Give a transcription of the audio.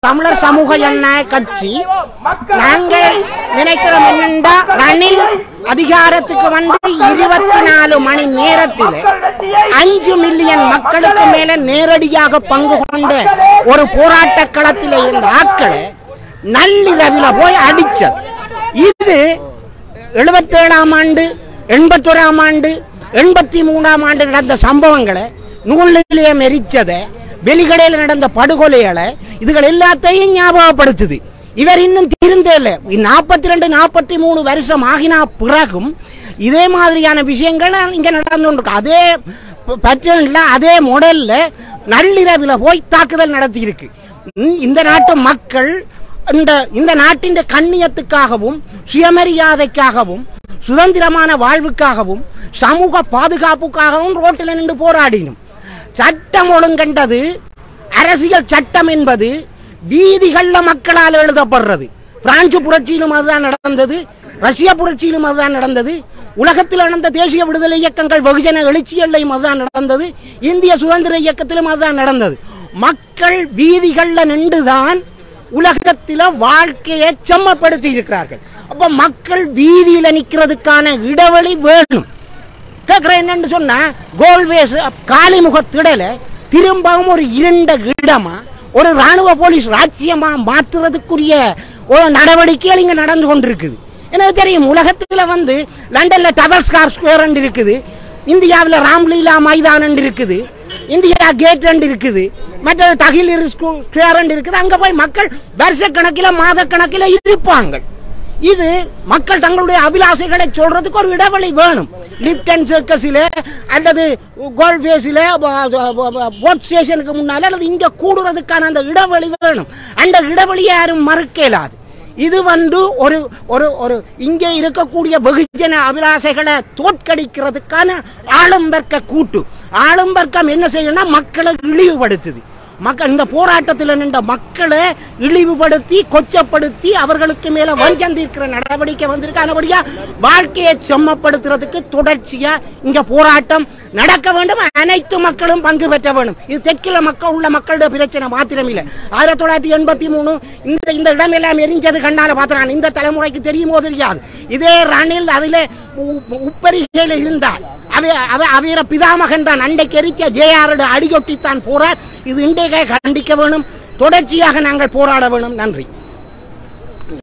தமிழர் சமூக ஜனநாயக கட்சி நாங்கள் நினைக்கிறோம் என்னண்டா ரணில் அதிகாரத்துக்கு வந்து இருபத்தி நாலு மணி நேரத்தில் அஞ்சு மில்லியன் மக்களுக்கு மேல நேரடியாக பங்கு கொண்ட ஒரு போராட்ட களத்தில் இருந்த ஆட்களை நள்ளிரவில போய் அடிச்சது இது எழுபத்தேழாம் ஆண்டு எண்பத்தோராம் ஆண்டு எண்பத்தி மூணாம் ஆண்டு நடந்த சம்பவங்களை நூல் நிலையம் எரிச்சதை வெளிக்கடையில் நடந்த படுகொலைகளை இதுகள் எல்லாத்தையும் ஞாபகப்படுத்துது இவர் இன்னும் திருந்தே இல்லை நாற்பத்தி ரெண்டு நாற்பத்தி மூணு வருஷம் ஆகினா பிறகும் இதே மாதிரியான விஷயங்கள் இங்க நடந்து கொண்டிருக்கு அதே பேட்டர்ன்ல அதே மாடல்ல நள்ளிரவில் போய் தாக்குதல் நடத்தி இருக்கு ம், இந்த நாட்டு மக்கள் இந்த இந்த நாட்டின் கண்ணியத்துக்காகவும் சுயமரியாதைக்காகவும் சுதந்திரமான வாழ்வுக்காகவும் சமூக பாதுகாப்புக்காகவும் ரோட்டில் நின்று போராடினோம் சட்டம் ஒழுங்கண்டது அரசியல் சட்டம் என்பது வீதிகள்ல மக்களால் எழுதப்படுறது பிரான்சு புரட்சியிலும் அதுதான் நடந்தது ரஷ்ய புரட்சியிலும் அதுதான் நடந்தது உலகத்தில் நடந்த தேசிய விடுதலை இயக்கங்கள் வெகுஜன எழுச்சியல்லையும் அதுதான் நடந்தது இந்திய சுதந்திர இயக்கத்திலும் அதுதான் நடந்தது மக்கள் வீதிகள்ல நின்றுதான் உலகத்தில வாழ்க்கையை செம்மப்படுத்தி இருக்கிறார்கள் அப்ப மக்கள் வீதியில நிக்கிறதுக்கான இடைவெளி வேணும் கேட்கிறேன் என்னன்னு சொன்னா கோல்வேஸ் காலிமுகத்திடல திரும்பவும் ஒரு இருண்ட இடமா ஒரு ராணுவ போலீஸ் ராஜ்யமா மாத்துறதுக்குரிய ஒரு நடவடிக்கைகள் இங்க நடந்து கொண்டிருக்குது எனக்கு தெரியும் உலகத்துல வந்து லண்டன்ல டபுள் ஸ்கார் ஸ்கொயர் இருக்குது இந்தியாவில் ராம்லீலா மைதானம் இருக்குது இந்தியா கேட் ரெண்டு இருக்குது மற்ற தகில் ஸ்கொயர் இருக்குது அங்க போய் மக்கள் வருஷக்கணக்கில் மாதக்கணக்கில் இருப்பாங்க இது மக்கள் தங்களுடைய அபிலாஷைகளை சொல்றதுக்கு ஒரு இடைவெளி வேணும் லிப்டன் சர்க்கஸில் அல்லது கோல்ஃபேஸில் போட் ஸ்டேஷனுக்கு முன்னால அல்லது இங்க கூடுறதுக்கான அந்த இடைவெளி வேணும் அந்த இடைவெளியை யாரும் மறுக்க இயலாது இது வந்து ஒரு ஒரு ஒரு இங்கே இருக்கக்கூடிய வெகுஜன அபிலாஷைகளை தோற்கடிக்கிறதுக்கான ஆளும்பர்க்க கூட்டு ஆளும்பர்க்கம் என்ன செய்யணும்னா மக்களை இழிவுபடுத்துது மக்கள் இந்த போராட்டத்தில் நின்ற மக்களை இழிவுபடுத்தி கொச்சப்படுத்தி அவர்களுக்கு மேல வஞ்சம் தீர்க்கிற நடவடிக்கை வந்திருக்கானபடியா வாழ்க்கையை செம்மப்படுத்துறதுக்கு தொடர்ச்சியா இங்க போராட்டம் நடக்க வேண்டும் அனைத்து மக்களும் பங்கு பெற்ற வேண்டும் இது தெற்கில மக்கள் உள்ள மக்களுடைய பிரச்சனை மாத்திரம் இல்லை ஆயிரத்தி தொள்ளாயிரத்தி எண்பத்தி மூணு இந்த இந்த இடம் எல்லாம் எரிஞ்சது கண்ணால பாத்துறாங்க இந்த தலைமுறைக்கு தெரியுமோ தெரியாது இதே ரணில் அதிலே உ- உப்பரிகையில் இருந்தால் அவை அவை அவையர பிதாமகன் தான் அண்டைக்கு எரிச்ச ஜேஆரோட அடிகொட்டித்தான் போறார் இது இன்றைக்கே கண்டிக்க வேணும் தொடர்ச்சியாக நாங்கள் போராட வேணும் நன்றி